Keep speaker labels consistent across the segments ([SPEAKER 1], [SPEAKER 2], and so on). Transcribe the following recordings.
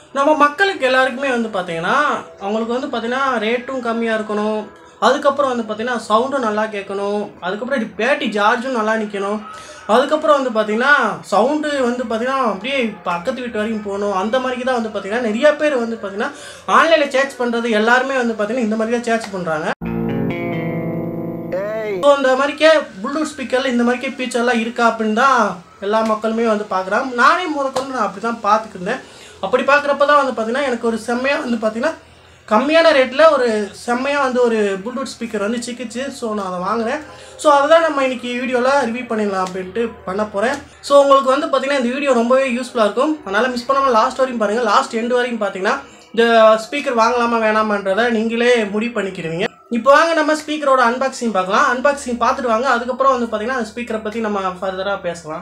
[SPEAKER 1] நம்ம மக்களுக்கு எல்லாருக்குமே வந்து பார்த்தீங்கன்னா அவங்களுக்கு வந்து பார்த்தீங்கன்னா ரேட்டும் கம்மியாக இருக்கணும் அதுக்கப்புறம் வந்து பார்த்தீங்கன்னா சவுண்டும் நல்லா கேட்கணும் அதுக்கப்புறம் இது பேட்டரி சார்ஜும் நல்லா நிற்கணும் அதுக்கப்புறம் வந்து பார்த்தீங்கன்னா சவுண்டு வந்து பார்த்தீங்கன்னா அப்படியே பக்கத்து வீட்டு வரைக்கும் போகணும் அந்த மாதிரி தான் வந்து பார்த்தீங்கன்னா நிறைய பேர் வந்து பார்த்தீங்கன்னா ஆன்லைனில் சேர்ச் பண்ணுறது எல்லாருமே வந்து பார்த்தீங்கன்னா இந்த மாதிரி தான் சேர்ச் பண்ணுறாங்க ஸோ இந்த மாதிரிக்கே ப்ளூடூத் ஸ்பீக்கரில் இந்த மாதிரிக்கே ஃபீச்சர்லாம் இருக்கா அப்படின்னு தான் எல்லா மக்களுமே வந்து பார்க்குறாங்க நானே முதற்கொண்டு நான் அப்படி தான் பார்த்துக்கிருந்தேன் அப்படி பார்க்குறப்ப தான் வந்து பார்த்தீங்கன்னா எனக்கு ஒரு செம்மையாக வந்து பார்த்தீங்கன்னா கம்மியான ரேட்டில் ஒரு செம்மையாக வந்து ஒரு ப்ளூடூத் ஸ்பீக்கர் வந்து சிக்கிச்சு ஸோ நான் அதை வாங்கினேன் ஸோ அதை தான் நம்ம இன்றைக்கி வீடியோவில் ரிவ்யூ பண்ணிடலாம் அப்படின்ட்டு பண்ண போகிறேன் ஸோ உங்களுக்கு வந்து பார்த்தீங்கன்னா இந்த வீடியோ ரொம்பவே யூஸ்ஃபுல்லாக இருக்கும் அதனால் மிஸ் பண்ணாமல் லாஸ்ட் வரைக்கும் பாருங்கள் லாஸ்ட் எண்டு வரைக்கும் பார்த்தீங்கன்னா இந்த ஸ்பீக்கர் வாங்கலாமா வேணாமான்றதை நீங்களே முடிவு பண்ணிக்கிடுவீங்க இப்போ வாங்க நம்ம ஸ்பீக்கரோட அன்பாக்சிங் பார்க்கலாம் அன்பாக்சிங் பார்த்துட்டு வாங்க அதுக்கப்புறம் வந்து பார்த்தீங்கன்னா அந்த ஸ்பீக்கரை பற்றி நம்ம ஃபர்தராக பேசலாம்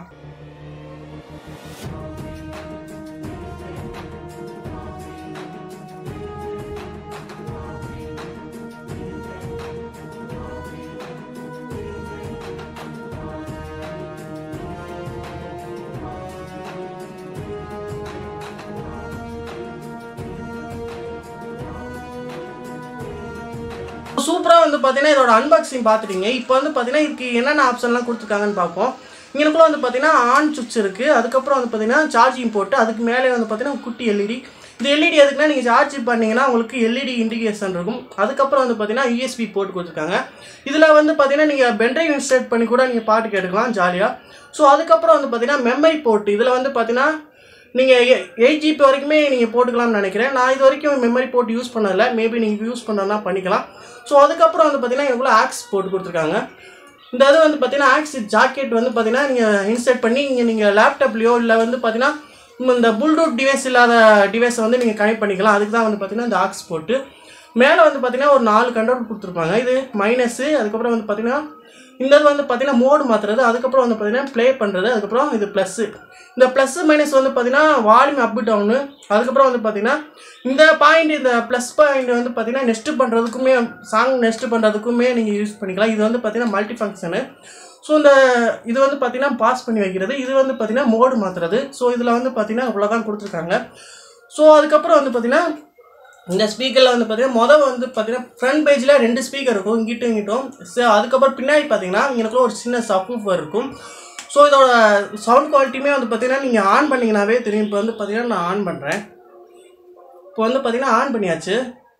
[SPEAKER 1] சூப்பராக வந்து பார்த்தீங்கன்னா இதோட அன்பாக்சிங் பார்த்துட்டீங்க இப்போ வந்து பார்த்தீங்கன்னா இதுக்கு என்னென்ன ஆப்ஷன்லாம் கொடுத்துருக்காங்கன்னு பார்ப்போம் இங்கனக்குள்ள வந்து பார்த்தீங்கன்னா ஆன் சுவிட்ச் இருக்குது அதுக்கப்புறம் வந்து பார்த்தீங்கன்னா சார்ஜிங் போட்டு அதுக்கு மேலே வந்து பார்த்தீங்கன்னா குட்டி எல்இடி இந்த எல்இடி எதுக்குன்னா நீங்கள் சார்ஜ் பண்ணீங்கன்னா உங்களுக்கு எல்இடி இண்டிகேஷன் இருக்கும் அதுக்கப்புறம் வந்து பார்த்தீங்கன்னா யூஎஸ்பி போட்டு கொடுத்துருக்காங்க இதில் வந்து பார்த்தீங்கன்னா நீங்கள் பென்ட்ரைவ் இன்ஸ்டேட் பண்ணி கூட நீங்கள் பாட்டு கேட்டுக்கலாம் ஜாலியாக ஸோ அதுக்கப்புறம் வந்து பார்த்தீங்கன்னா மெமரி போர்ட் இதில் வந்து பார்த்தீங்கன்னா நீங்கள் எயிட் ஜிபி வரைக்குமே நீங்கள் போட்டுக்கலாம்னு நினைக்கிறேன் நான் இது வரைக்கும் மெமரி போட்டு யூஸ் பண்ணதில்ல மேபி நீங்கள் யூஸ் பண்ணனா பண்ணிக்கலாம் ஸோ அதுக்கப்புறம் வந்து பார்த்தீங்கன்னா இதுக்குள்ள ஆக்ஸ் போட்டு கொடுத்துருக்காங்க இந்த இது வந்து பார்த்தீங்கன்னா ஆக்ஸ் ஜாக்கெட் வந்து பார்த்தீங்கன்னா நீங்கள் இன்சர்ட் பண்ணி இங்கே நீங்கள் லேப்டாப்லேயோ இல்லை வந்து பார்த்தீங்கன்னா இந்த புல்டூத் டிவைஸ் இல்லாத டிவைஸை வந்து நீங்கள் கனெக்ட் பண்ணிக்கலாம் அதுக்கு தான் வந்து பார்த்தீங்கன்னா இந்த ஆக்ஸ் போட்டு மேலே வந்து பார்த்தீங்கன்னா ஒரு நாலு கண்ட்ரோல் கொடுத்துருப்பாங்க இது மைனஸு அதுக்கப்புறம் வந்து பார்த்தீங்கன்னா இந்த இது வந்து பார்த்தீங்கன்னா மோடு மாற்றுறது அதுக்கப்புறம் வந்து பார்த்தீங்கன்னா ப்ளே பண்ணுறது அதுக்கப்புறம் இது ப்ளஸ்ஸு இந்த ப்ளஸ் மைனஸ் வந்து பார்த்தீங்கன்னா வால்யூம் அப் டவுனு அதுக்கப்புறம் வந்து பார்த்தீங்கன்னா இந்த பாயிண்ட் இந்த ப்ளஸ் பாயிண்ட் வந்து பார்த்தீங்கன்னா நெஸ்ட் பண்ணுறதுக்குமே சாங் நெஸ்ட் பண்ணுறதுக்குமே நீங்கள் யூஸ் பண்ணிக்கலாம் இது வந்து பார்த்தீங்கன்னா மல்டி ஃபங்க்ஷனு ஸோ இந்த இது வந்து பார்த்தீங்கன்னா பாஸ் பண்ணி வைக்கிறது இது வந்து பார்த்தீங்கன்னா மோடு மாற்றுறது ஸோ இதில் வந்து பார்த்தீங்கன்னா இவ்வளோதான் கொடுத்துருக்காங்க ஸோ அதுக்கப்புறம் வந்து பார்த்தீங்கன்னா இந்த ஸ்பீக்கரில் வந்து பார்த்தீங்கன்னா மொதல் வந்து பார்த்தீங்கன்னா ஃப்ரண்ட் பேஜில் ரெண்டு ஸ்பீக்கர் இருக்கும் இங்கிட்டும் இங்கிட்டும் ஸோ அதுக்கப்புறம் பின்னாடி பார்த்தீங்கன்னா இங்கனக்குள்ள ஒரு சின்ன சப்வூஃபர் இருக்கும் ஸோ இதோட சவுண்ட் குவாலிட்டியுமே வந்து பார்த்தீங்கன்னா நீங்கள் ஆன் பண்ணிங்கனாவே தெரியும் இப்போ வந்து பார்த்தீங்கன்னா நான் ஆன் பண்ணுறேன் இப்போ வந்து பார்த்தீங்கன்னா ஆன் பண்ணியாச்சு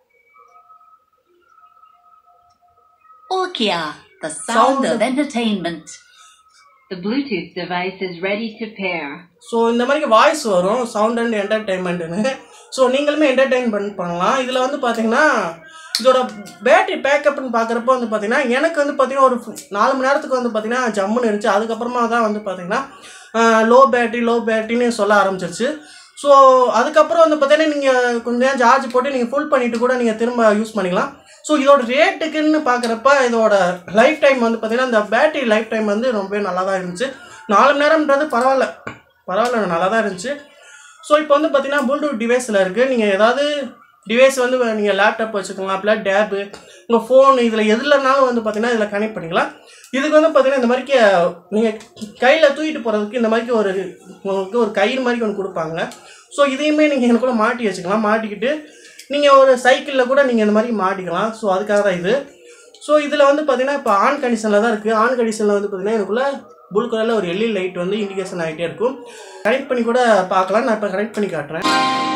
[SPEAKER 2] Orkia, the sound,
[SPEAKER 1] Sound
[SPEAKER 2] of
[SPEAKER 1] of-
[SPEAKER 2] entertainment.
[SPEAKER 3] The Bluetooth device is ready to pair.
[SPEAKER 1] So இந்த மாதிரி வாய்ஸ் வரும் சவுண்ட் அண்ட் என்டர்டைன்மெண்ட்டுன்னு ஸோ நீங்களுமே என்டர்டெயின் பண்ண பண்ணலாம் இதில் வந்து பார்த்தீங்கன்னா இதோட பேட்டரி பேக்கப்னு பார்க்குறப்ப வந்து பார்த்தீங்கன்னா எனக்கு வந்து பார்த்தீங்கன்னா ஒரு ஃபு- நாலு மணி நேரத்துக்கு வந்து பார்த்தீங்கன்னா ஜம்முன்னு இருந்துச்சு அதுக்கப்புறமா தான் வந்து பார்த்தீங்கன்னா லோ பேட்டரி லோ பேட்டரின்னு சொல்ல ஆரம்பிச்சிருச்சு ஸோ அதுக்கப்புறம் வந்து பார்த்தீங்கன்னா நீங்கள் கொஞ்ச நேரம் சார்ஜ் போட்டு நீங்கள் ஃபுல் பண்ணிவிட்டு கூட நீங்கள் திரும்ப யூஸ் பண்ணிக்கலாம் ஸோ இதோட ரேட்டுக்குன்னு பார்க்குறப்ப இதோட லைஃப் டைம் வந்து பார்த்தீங்கன்னா இந்த பேட்டரி லைஃப் டைம் வந்து ரொம்பவே நல்லா தான் இருந்துச்சு நாலு மணி நேரம்ன்றது பரவாயில்ல பரவாயில்ல நல்லா தான் இருந்துச்சு ஸோ இப்போ வந்து பார்த்தீங்கன்னா ப்ளூடூத் டிவைஸில் இருக்குது நீங்கள் ஏதாவது டிவைஸ் வந்து நீங்கள் லேப்டாப் வச்சுக்கலாம் அப்படிலாம் டேபு உங்கள் ஃபோன் இதில் எதுலனாலும் வந்து பார்த்தீங்கன்னா இதில் கனெக்ட் பண்ணிக்கலாம் இதுக்கு வந்து பார்த்தீங்கன்னா இந்த மாதிரிக்கு நீங்கள் கையில் தூக்கிட்டு போகிறதுக்கு இந்த மாதிரிக்கு ஒரு உங்களுக்கு ஒரு கயிறு மாதிரி ஒன்று கொடுப்பாங்க ஸோ இதையுமே நீங்கள் எனக்கு கூட மாட்டி வச்சுக்கலாம் மாட்டிக்கிட்டு நீங்கள் ஒரு சைக்கிளில் கூட நீங்கள் இந்த மாதிரி மாட்டிக்கலாம் ஸோ அதுக்காக தான் இது ஸோ இதில் வந்து பார்த்தீங்கன்னா இப்போ ஆன் கண்டிஷனில் தான் இருக்குது ஆன் கண்டிஷனில் வந்து பார்த்தீங்கன்னா எனக்குள்ள புல் கலரில் ஒரு எல்இ லைட் வந்து இண்டிகேஷன் ஆகிட்டே இருக்கும் கனெக்ட் பண்ணி கூட பார்க்கலாம் நான் இப்போ கனெக்ட் பண்ணி காட்டுறேன்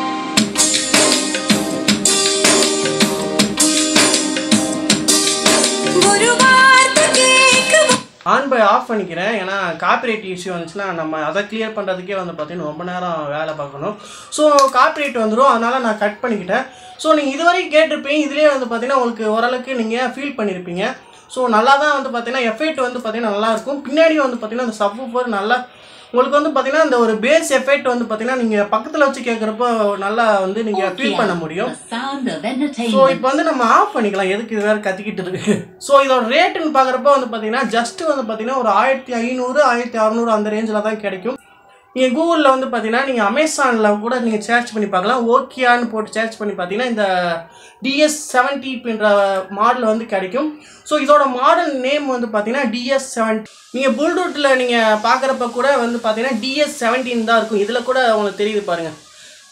[SPEAKER 1] ஆன் பை ஆஃப் பண்ணிக்கிறேன் ஏன்னா காப்பிரைட் இஷ்யூ வந்துச்சுன்னா நம்ம அதை கிளியர் பண்ணுறதுக்கே வந்து பார்த்தீங்கன்னா ரொம்ப நேரம் வேலை பார்க்கணும் ஸோ காப்பிரைட் வந்துடும் அதனால் நான் கட் பண்ணிக்கிட்டேன் ஸோ நீங்கள் இதுவரைக்கும் கேட்டிருப்பீங்க இதுலேயே வந்து பார்த்தீங்கன்னா உங்களுக்கு ஓரளவுக்கு நீங்கள் ஃபீல் பண்ணியிருப்பீங்க ஸோ நல்லா தான் வந்து பார்த்தீங்கன்னா எஃபெக்ட் வந்து பார்த்தீங்கன்னா நல்லாயிருக்கும் பின்னாடி வந்து பார்த்தீங்கன்னா அந்த சப்வூஃபர் நல்லா உங்களுக்கு வந்து பார்த்தீங்கன்னா இந்த ஒரு பேஸ் எஃபெக்ட் வந்து பார்த்தீங்கன்னா நீங்கள் பக்கத்தில் வச்சு கேட்குறப்போ நல்லா வந்து நீங்கள் ஃபீல் பண்ண முடியும்
[SPEAKER 2] the sound of
[SPEAKER 1] so
[SPEAKER 2] entertainment.
[SPEAKER 1] இப்போ வந்து நம்ம ஆஃப் பண்ணிக்கலாம் எதுக்கு இது வேறு கத்திக்கிட்டு இருக்கு ஸோ இதோட ரேட்டுன்னு பார்க்குறப்ப வந்து பார்த்தீங்கன்னா ஜஸ்ட் வந்து பார்த்தீங்கன்னா ஒரு ஆயிரத்தி ஐநூறு ஆயிரத்தி அறநூறு அந்த ரேஞ்சில் தான் கிடைக்கும் நீங்கள் கூகுளில் வந்து பார்த்தீங்கன்னா நீங்கள் அமேசானில் கூட நீங்கள் சர்ச் பண்ணி பார்க்கலாம் ஓகேயான்னு போட்டு சர்ச் பண்ணி பார்த்தீங்கன்னா இந்த டிஎஸ் செவன்டி அப்படின்ற மாடல் வந்து கிடைக்கும் ஸோ இதோட மாடல் நேம் வந்து பார்த்தீங்கன்னா டிஎஸ் செவன்டி நீங்கள் புல்டூட்டில் நீங்கள் பார்க்குறப்ப கூட வந்து பார்த்தீங்கன்னா டிஎஸ் செவன்டீன் தான் இருக்கும் இதில் கூட உங்களுக்கு தெரியுது பாருங்கள்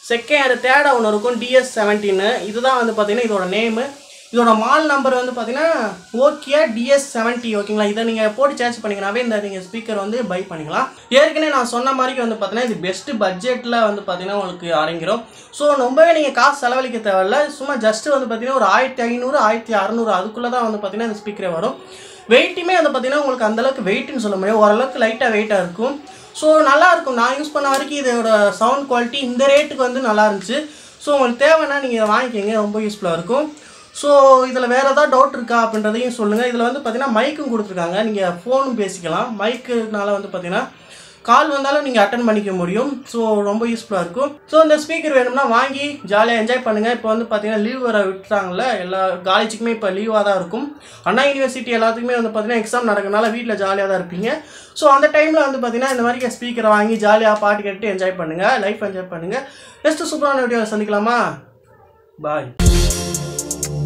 [SPEAKER 1] செகண்ட் தேர்டாக ஒன்று இருக்கும் டிஎஸ் செவன்டீன்னு இதுதான் வந்து பார்த்தீங்கன்னா இதோட நேமு இதோட மால் நம்பர் வந்து பார்த்தீங்கன்னா ஓகே டிஎஸ் செவன்ட்டி ஓகேங்களா இதை நீங்கள் போட்டு சார்ஜ் பண்ணிங்கனாவே இந்த நீங்கள் ஸ்பீக்கர் வந்து பை பண்ணிக்கலாம் ஏற்கனவே நான் சொன்ன மாதிரி வந்து பார்த்தீங்கன்னா இது பெஸ்ட் பட்ஜெட்டில் வந்து பார்த்தீங்கன்னா உங்களுக்கு அடங்கிரும் ஸோ ரொம்பவே நீங்கள் காசு செலவழிக்க தேவையில்ல சும்மா ஜஸ்ட் வந்து பார்த்தீங்கன்னா ஒரு ஆயிரத்தி ஐநூறு ஆயிரத்தி அறநூறு அதுக்குள்ளே தான் வந்து பார்த்தீங்கன்னா இந்த ஸ்பீக்கரே வரும் வெயிட்டுமே வந்து பார்த்தீங்கன்னா உங்களுக்கு அந்தளவுக்கு வெயிட்னு சொல்ல முடியாது ஓரளவுக்கு லைட்டாக வெயிட்டாக இருக்கும் ஸோ நல்லா இருக்கும் நான் யூஸ் பண்ண வரைக்கும் இதோட சவுண்ட் குவாலிட்டி இந்த ரேட்டுக்கு வந்து நல்லா இருந்துச்சு ஸோ உங்களுக்கு தேவைன்னா நீங்கள் இதை வாங்கிக்கோங்க ரொம்ப யூஸ்ஃபுல்லாக இருக்கும் ஸோ இதில் வேறு ஏதாவது டவுட் இருக்கா அப்படின்றதையும் சொல்லுங்கள் இதில் வந்து பார்த்தீங்கன்னா மைக்கும் கொடுத்துருக்காங்க நீங்கள் ஃபோனும் பேசிக்கலாம் மைக்குனால வந்து பார்த்தீங்கன்னா கால் வந்தாலும் நீங்கள் அட்டன் பண்ணிக்க முடியும் ஸோ ரொம்ப யூஸ்ஃபுல்லாக இருக்கும் ஸோ இந்த ஸ்பீக்கர் வேணும்னா வாங்கி ஜாலியாக என்ஜாய் பண்ணுங்கள் இப்போ வந்து பார்த்தீங்கன்னா லீவ் வர விட்டுறாங்கல்ல எல்லா காலேஜுக்குமே இப்போ லீவாக தான் இருக்கும் அண்ணா யூனிவர்சிட்டி எல்லாத்துக்குமே வந்து பார்த்தீங்கன்னா எக்ஸாம் நடக்கிறனால வீட்டில் ஜாலியாக தான் இருப்பீங்க ஸோ அந்த டைமில் வந்து பார்த்தீங்கன்னா இந்த மாதிரி ஸ்பீக்கரை வாங்கி ஜாலியாக பாட்டு கேட்டு என்ஜாய் பண்ணுங்கள் லைஃப் என்ஜாய் பண்ணுங்கள் நெக்ஸ்ட் சூப்பரான வீடியோ சந்திக்கலாமா பாய்